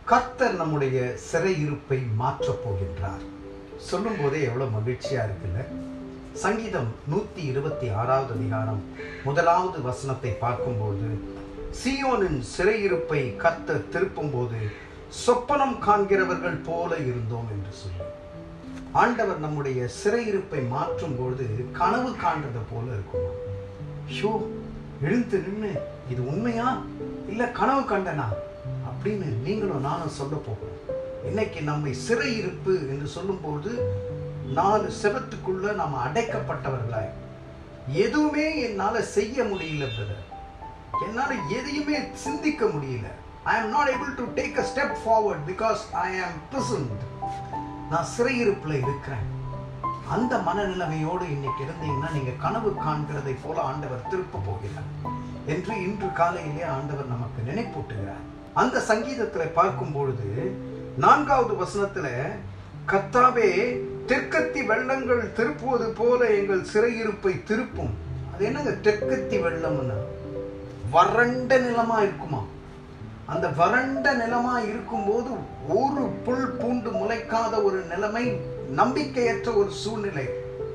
கர்த்தர் நம்முடைய சிறையிருப்பை மாற்றப் போகின்றார் சொல்லும் போதே எவ்வளவு மகிழ்ச்சியா இருக்குல்ல சங்கீதம் நூத்தி இருபத்தி ஆறாவது அதிகாரம் முதலாவது வசனத்தை பார்க்கும்போது சியோனின் சிறையிருப்பை கர்த்தர் திருப்பும்போது சொப்பனம் காண்கிறவர்கள் போல இருந்தோம் என்று சொல்லி ஆண்டவர் நம்முடைய சிறையிருப்பை மாற்றும் பொழுது கனவு காண்றது போல இருக்குமா ஷோ எழுந்து நின்று இது உண்மையா இல்ல கனவு கண்டனா அப்படின்னு நீங்களும் நானும் சொல்ல போகிறோம் இன்னைக்கு நம்மை சிறையிருப்பு என்று சொல்லும்போது நாலு செவத்துக்குள்ள நாம் அடைக்கப்பட்டவர்களாய் எதுவுமே என்னால செய்ய முடியல பிரதர் என்னால எதையுமே சிந்திக்க முடியல ஐ am not able to take a step forward because I am prisoned நான் சிறையிருப்புல இருக்கிறேன் அந்த மனநிலைமையோடு இன்னைக்கு இருந்தீங்கன்னா நீங்க கனவு காண்கிறதை போல ஆண்டவர் திருப்ப போகிறார் என்று இன்று காலையிலே ஆண்டவர் நமக்கு நினைப்பூட்டுகிறார் அந்த சங்கீதத்துல பார்க்கும் பொழுது நான்காவது வசனத்துல கத்தாவே தெற்கத்தி வெள்ளங்கள் திருப்புவது போல எங்கள் சிறையிருப்பை திருப்பும் அது என்னங்க தெற்கத்தி வெள்ளம்னா வறண்ட நிலமா இருக்குமா அந்த வறண்ட நிலமா இருக்கும்போது ஒரு புல் பூண்டு முளைக்காத ஒரு நிலைமை நம்பிக்கையற்ற ஒரு சூழ்நிலை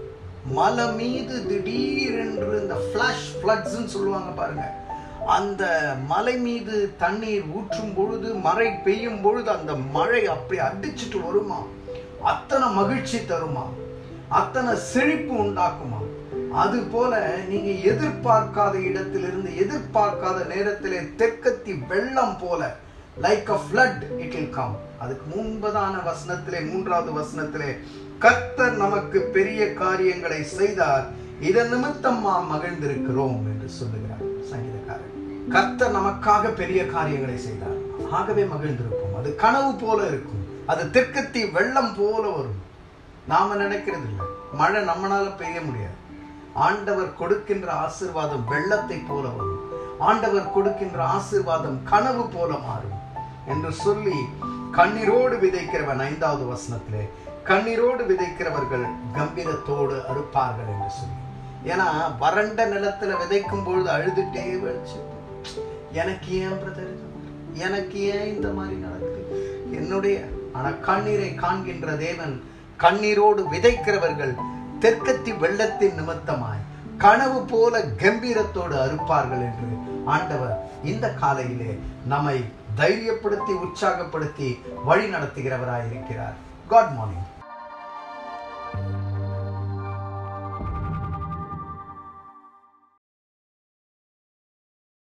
மலை மீது திடீரென்று இந்த ஃபிளாஷ் ஃப்ளட்ஸ்ன்னு சொல்லுவாங்க பாருங்க அந்த மலை மீது தண்ணீர் ஊற்றும் பொழுது மழை பெய்யும் பொழுது அந்த மழை அப்படி அடிச்சிட்டு வருமா அத்தனை மகிழ்ச்சி தருமா அத்தனை செழிப்பு உண்டாக்குமா அது போல நீங்க எதிர்பார்க்காத இடத்திலிருந்து எதிர்பார்க்காத நேரத்திலே தெற்கத்தி வெள்ளம் போல like a flood it will come அதுக்கு முன்பதான வசனத்திலே மூன்றாவது வசனத்திலே கர்த்தர் நமக்கு பெரிய காரியங்களை செய்தார் இதன் நிமித்தம் நாம் மகிழ்ந்திருக்கிறோம் என்று சொல்லுகிறார் சங்கீதக்காரன் கர்த்தர் நமக்காக பெரிய காரியங்களை செய்தார் ஆகவே மகிழ்ந்திருப்போம் அது கனவு போல இருக்கும் அது தெற்கத்தி வெள்ளம் போல வரும் நாம நினைக்கிறது இல்லை மழை நம்மளால பெய்ய முடியாது ஆண்டவர் கொடுக்கின்ற ஆசீர்வாதம் வெள்ளத்தை போல வரும் ஆண்டவர் கொடுக்கின்ற ஆசீர்வாதம் கனவு போல மாறும் என்று சொல்லி கண்ணீரோடு விதைக்கிறவன் ஐந்தாவது வசனத்திலே கண்ணீரோடு விதைக்கிறவர்கள் கம்பீரத்தோடு அறுப்பார்கள் என்று சொல்லி ஏன்னா வறண்ட நிலத்துல விதைக்கும் பொழுது அழுதுட்டே விளைச்சு எனக்கு ஏன் பிரதர் எனக்கு ஏன் இந்த மாதிரி நடக்குது என்னுடைய ஆனா கண்ணீரை காண்கின்ற தேவன் கண்ணீரோடு விதைக்கிறவர்கள் தெற்கத்தி வெள்ளத்தின் நிமித்தமாய் கனவு போல கம்பீரத்தோடு அறுப்பார்கள் என்று ஆண்டவர் இந்த காலையிலே நம்மை தைரியப்படுத்தி உற்சாகப்படுத்தி வழி நடத்துகிறவராய் இருக்கிறார் காட் மார்னிங்